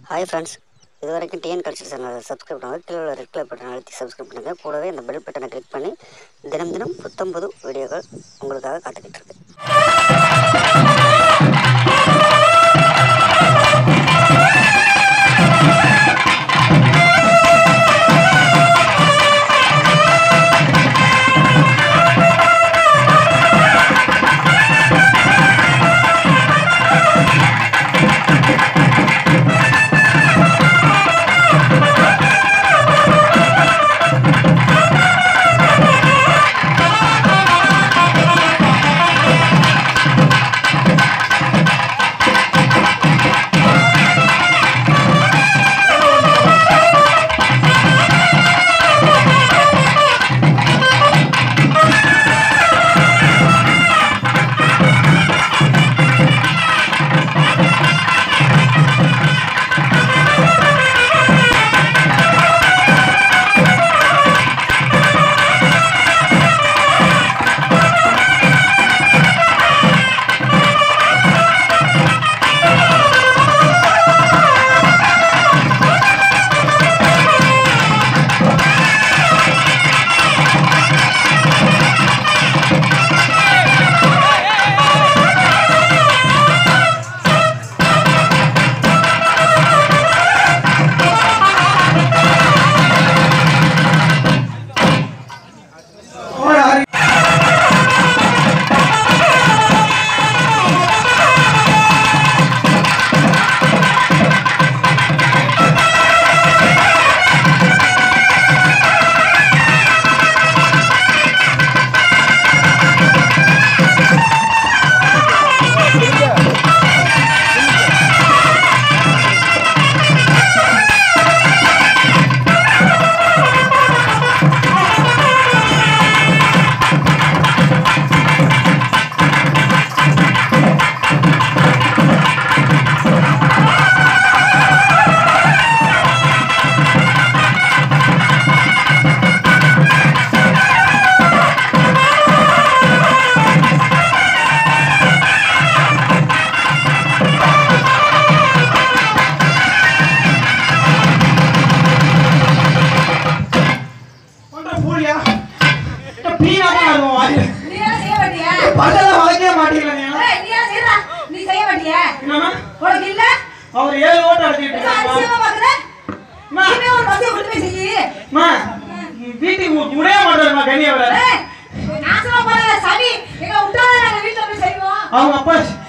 Hi friends இது வரைக்கும் TN culture சேனலை சப்ஸ்கிரைப் பண்ணுங்கள் கீழே உள்ள ரெட் கலர் பட்டனை அழுத்தி சப்ஸ்கிரைப் பண்ணுங்கள் கூடவே இந்த பெல் பட்டனை கிளிக் பண்ணி தினம் தினம் புத்தம் புது வீடியோக்கள் உங்களுக்காக காத்துக்கிட்டு இருக்கு ஒன்றை பூலியா பீனாதான் இருக்கும் வாயில நீ எல்லாம் செய்ய மாட்டியா? பல்லெல்லாம் வளைக்கவே மாட்டீங்களா நீ ஏய், நீ எல்லாம் செய்யறா? நீ செய்ய மாட்டியா? என்னம்மா உனக்கு இல்ல? அவர் ஏழு ஓட்டு அடிச்சிட்டு என்ன அதிசயமா இருக்காங்க பாக்குற? அம்மா. நீனே ஒரு மதியம் கொண்டு போய் செய்யி. அம்மா, வீட்டுக்கு மு- முடிய மாட்டாருமா கண்ணி அவரை ஏய், நாசமா போறாத சனி. எங்க விட்டாதான் நாங்க வீட்டுல போய் செய்வோம். அவங்க அப்பா